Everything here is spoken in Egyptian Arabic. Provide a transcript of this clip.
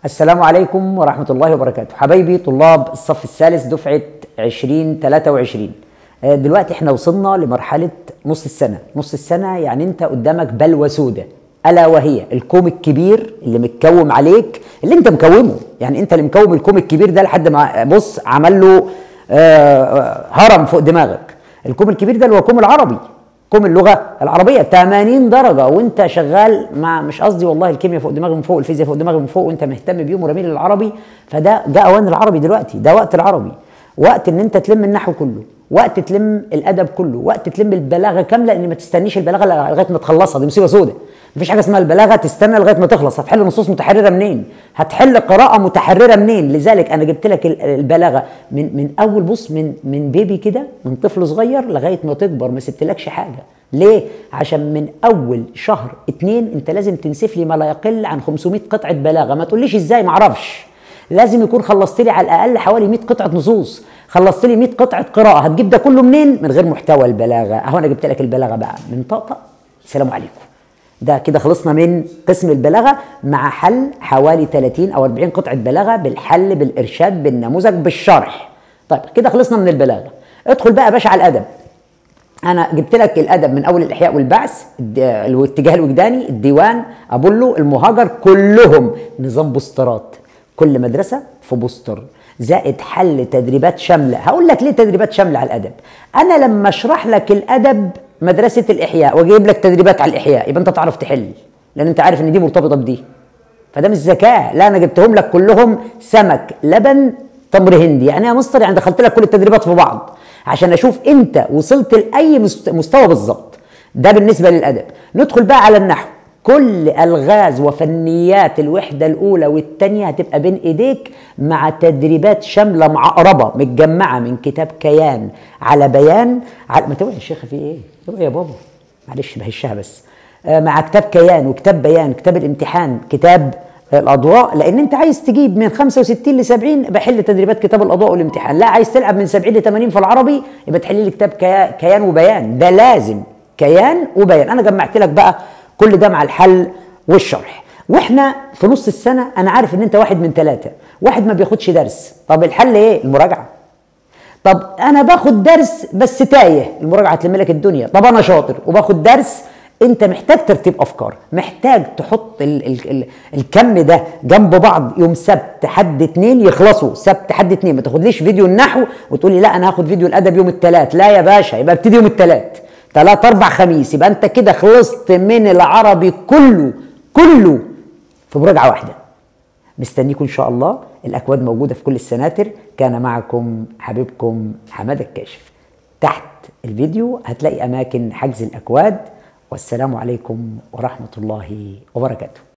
السلام عليكم ورحمة الله وبركاته حبايبي طلاب الصف الثالث دفعة 2023 آه، دلوقتي احنا وصلنا لمرحلة نص السنة نص السنة يعني انت قدامك بلوى سودة ألا وهي الكوم الكبير اللي متكوم عليك اللي انت مكومه يعني انت اللي مكوم الكوم الكبير ده لحد ما بص عمل له آه، آه، هرم فوق دماغك الكوم الكبير ده اللي هو كوم العربي كوم اللغه العربيه 80 درجه وانت شغال مع مش قصدي والله الكيمياء فوق دماغي من فوق الفيزياء فوق دماغي من فوق وانت مهتم بيهم ورميل العربي فده جاء اوان العربي دلوقتي ده وقت العربي وقت ان انت تلم النحو كله وقت تلم الادب كله وقت تلم البلاغه كامله ان ما تستنيش البلاغه لغايه ما تخلصها دي مصيبه سودة مفيش حاجه اسمها البلاغه تستنى لغايه ما تخلص هتحل نصوص متحرره منين هتحل قراءه متحرره منين لذلك انا جبت لك ال- البلاغه من من اول بص من من بيبي كده من طفل صغير لغايه ما تكبر ما سبتلكش حاجه ليه عشان من اول شهر اتنين انت لازم تنسف لي ما لا يقل عن 500 قطعه بلاغه ما تقوليش ازاي معرفش لازم يكون خلصت لي على الاقل حوالي 100 قطعه نصوص خلصت لي 100 قطعه قراءه هتجيب ده كله منين من غير محتوى البلاغه اهو انا جبت لك البلاغه بقى من طقطق سلام عليكم ده كده خلصنا من قسم البلاغه مع حل حوالي 30 او 40 قطعه بلاغه بالحل بالارشاد بالنموذج بالشرح طيب كده خلصنا من البلاغه ادخل بقى يا باشا على الادب انا جبت لك الادب من اول الاحياء والبعث الد- الاتجاه الوجداني الديوان ابولو المهاجر كلهم نظام بوسترات كل مدرسه في بوستر زائد حل تدريبات شامله هقول لك ليه تدريبات شامله على الادب انا لما اشرح لك الادب مدرسه الاحياء واجيب لك تدريبات على الاحياء يبقى انت تعرف تحل لان انت عارف ان دي مرتبطه بدي فده مش ذكاء لا انا جبتهم لك كلهم سمك لبن تمر هندي يعني يا مستر يعني دخلت لك كل التدريبات في بعض عشان اشوف انت وصلت لاي مست- مستوى بالظبط ده بالنسبه للادب ندخل بقى على النحو كل الغاز وفنيات الوحده الاولى والثانيه هتبقى بين ايديك مع تدريبات شامله معقربه متجمعه من كتاب كيان على بيان على ما توعي الشيخ في ايه؟ توعي يا بابا معلش بهشها بس آه، مع كتاب كيان وكتاب بيان كتاب الامتحان كتاب الاضواء لان انت عايز تجيب من 65 ل 70 بحل تدريبات كتاب الاضواء والامتحان لا عايز تلعب من 70 ل 80 في العربي يبقى تحل لي كتاب كيا- كيان وبيان ده لازم كيان وبيان انا جمعت لك بقى كل ده مع الحل والشرح واحنا في نص السنه انا عارف ان انت واحد من ثلاثه واحد ما بياخدش درس طب الحل ايه المراجعه طب انا باخد درس بس تايه المراجعه هتلم لك الدنيا طب انا شاطر وباخد درس انت محتاج ترتيب افكار محتاج تحط ال ال ال الكم ده جنب بعض يوم سبت حد اتنين يخلصوا سبت حد اتنين ما تاخدليش فيديو النحو وتقول لي لا انا هاخد فيديو الادب يوم الثلاث لا يا باشا يبقى ابتدي يوم الثلاث ثلاث اربع خميس يبقى انت كده خلصت من العربي كله كله في مراجعه واحده مستنيكم ان شاء الله الاكواد موجوده في كل السناتر كان معكم حبيبكم حماده الكاشف تحت الفيديو هتلاقي اماكن حجز الاكواد والسلام عليكم ورحمه الله وبركاته